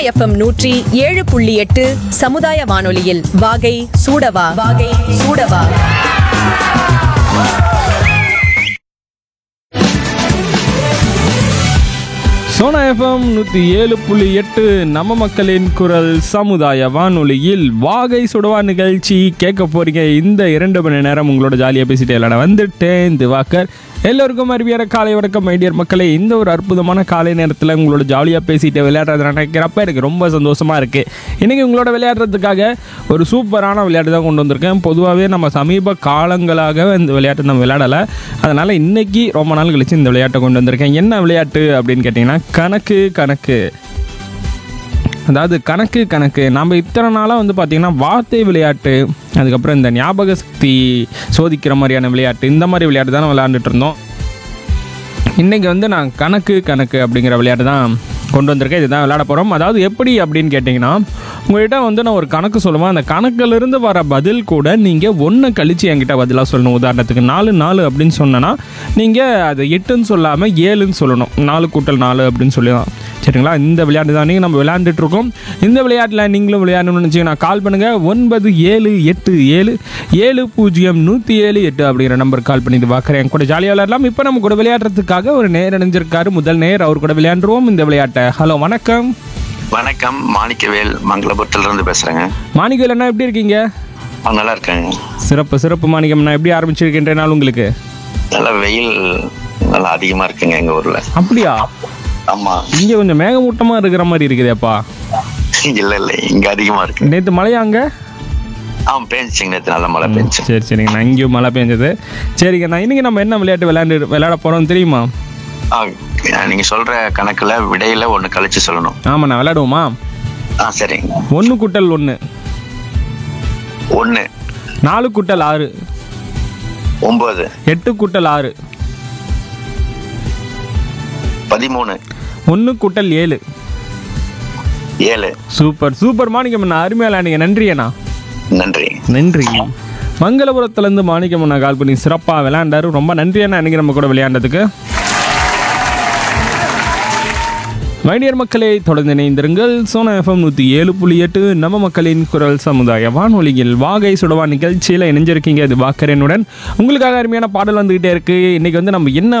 FM நூற்றி ஏழு புள்ளி எட்டு சமுதாய வானொலியில் வாகை சூடவா வாகை சூடவா சோனா எஃப்எம் நூற்றி ஏழு புள்ளி எட்டு நம்ம மக்களின் குரல் சமுதாய வானொலியில் வாகை சுடவா நிகழ்ச்சி கேட்க போறீங்க இந்த இரண்டு மணி நேரம் உங்களோட ஜாலியாக பேசிட்டு விளையாட வந்துட்டேன் திவாகர் எல்லோருக்கும் அருமையான காலை வணக்கம் மைடியர் மக்களே இந்த ஒரு அற்புதமான காலை நேரத்தில் உங்களோட ஜாலியாக பேசிட்டு விளையாடுறத நினைக்கிறப்ப எனக்கு ரொம்ப சந்தோஷமாக இருக்குது இன்றைக்கி உங்களோட விளையாடுறதுக்காக ஒரு சூப்பரான விளையாட்டு தான் கொண்டு வந்திருக்கேன் பொதுவாகவே நம்ம சமீப காலங்களாக இந்த விளையாட்டு நம்ம விளையாடலை அதனால் இன்னைக்கு ரொம்ப நாள் கழிச்சு இந்த விளையாட்டை கொண்டு வந்திருக்கேன் என்ன விளையாட்டு அப்படின்னு கேட்டிங்கன்னா கணக்கு கணக்கு அதாவது கணக்கு கணக்கு நம்ம இத்தனை நாளாக வந்து பார்த்திங்கன்னா வார்த்தை விளையாட்டு அதுக்கப்புறம் இந்த ஞாபக சக்தி சோதிக்கிற மாதிரியான விளையாட்டு இந்த மாதிரி விளையாட்டு தான் விளையாண்டுட்டு இருந்தோம் இன்றைக்கி வந்து நான் கணக்கு கணக்கு அப்படிங்கிற விளையாட்டு தான் கொண்டு வந்திருக்கேன் இதுதான் விளையாட போகிறோம் அதாவது எப்படி அப்படின்னு கேட்டிங்கன்னா உங்கள்கிட்ட வந்து நான் ஒரு கணக்கு சொல்லுவேன் அந்த கணக்கிலிருந்து வர பதில் கூட நீங்கள் ஒன்று கழித்து என்கிட்ட பதிலாக சொல்லணும் உதாரணத்துக்கு நாலு நாலு அப்படின்னு சொன்னேன்னா நீங்கள் அதை எட்டுன்னு சொல்லாமல் ஏழுன்னு சொல்லணும் நாலு கூட்டல் நாலு அப்படின்னு சொல்லலாம் சரிங்களா இந்த விளையாட்டு தான் நீங்கள் நம்ம விளையாண்டுட்டு இருக்கோம் இந்த விளையாட்டில் நீங்களும் விளையாடணும்னு நினச்சிங்கன்னா கால் பண்ணுங்கள் ஒன்பது ஏழு எட்டு ஏழு ஏழு பூஜ்ஜியம் நூற்றி ஏழு எட்டு அப்படிங்கிற நம்பர் கால் பண்ணிட்டு பார்க்குறேன் என் கூட ஜாலியாக விளையாடலாம் இப்போ நம்ம கூட விளையாடுறதுக்காக ஒரு நேர் அணிஞ்சிருக்காரு முதல் நேர் அவர் கூட விளையாண்டுருவோம் இந்த விளையாட்டை ஹலோ வணக்கம் வணக்கம் மாணிக்கவேல் மங்களபுரத்துல இருந்து பேசுறேங்க மாணிக்கல் அண்ணா எப்படி இருக்கீங்க ஆ, நல்லா இருக்காங்க சிறப்பு சிறப்பு மாணிக்கம் நான் எப்படி ஆரம்பிச்சிருக்கின்ற நாள் உங்களுக்கு நல்லா வெயில் நல்லா அதிகமா இருக்குங்க எங்க ஊர்ல அப்படியா ஆமா இங்கே கொஞ்சம் மேகமூட்டமாக இருக்கிற மாதிரி இருக்குதேப்பா இல்ல இல்ல இங்க அதிகமா இருக்கு நேற்று மழையாங்க ஆ பேஞ்சுங்க நேற்று நல்ல மழை பெஞ்சு சரி சரிங்க நான் இங்கேயும் மழை பெஞ்சது சரிங்க நான் இன்னைக்கு நம்ம என்ன விளையாட்டு விளையாண்டு விளையாட போகிறோம் தெரியுமா நீங்க சொல்ற கணக்குல விடையில ஒண்ணு கழிச்சு சொல்லணும் ஆமாம் நான் விளையாடுவோமா ஆ சரிங்க ஒன்று குட்டல் ஒன்று ஒண்ணு நாலு குட்டல் ஆறு ஒன்பது எட்டு குட்டல் ஆறு பதிமூணு ஒன்று குட்டல் ஏழு ஏழு சூப்பர் சூப்பர் மாணிக்கம் அண்ணா அருமையாக விளையாடுங்க நன்றி அண்ணா நன்றி நன்றி மங்களபுரத்துலேருந்து மாணிக்கம் அண்ணா கால் பண்ணி சிறப்பாக விளையாண்டாரு ரொம்ப நன்றி அண்ணா எனக்கு நம்ம கூட விளையாண்டதுக்கு மைடியர் மக்களே தொடர்ந்து இணைந்திருங்கள் சோனா எஃப்எம் நூற்றி ஏழு புள்ளி எட்டு நம்ம மக்களின் குரல் சமுதாய வானொலியில் வாகை சுடவா நிகழ்ச்சியில் இணைஞ்சிருக்கீங்க இது வாக்கரனுடன் உங்களுக்காக அருமையான பாடல் வந்துகிட்டே இருக்கு இன்னைக்கு வந்து நம்ம என்ன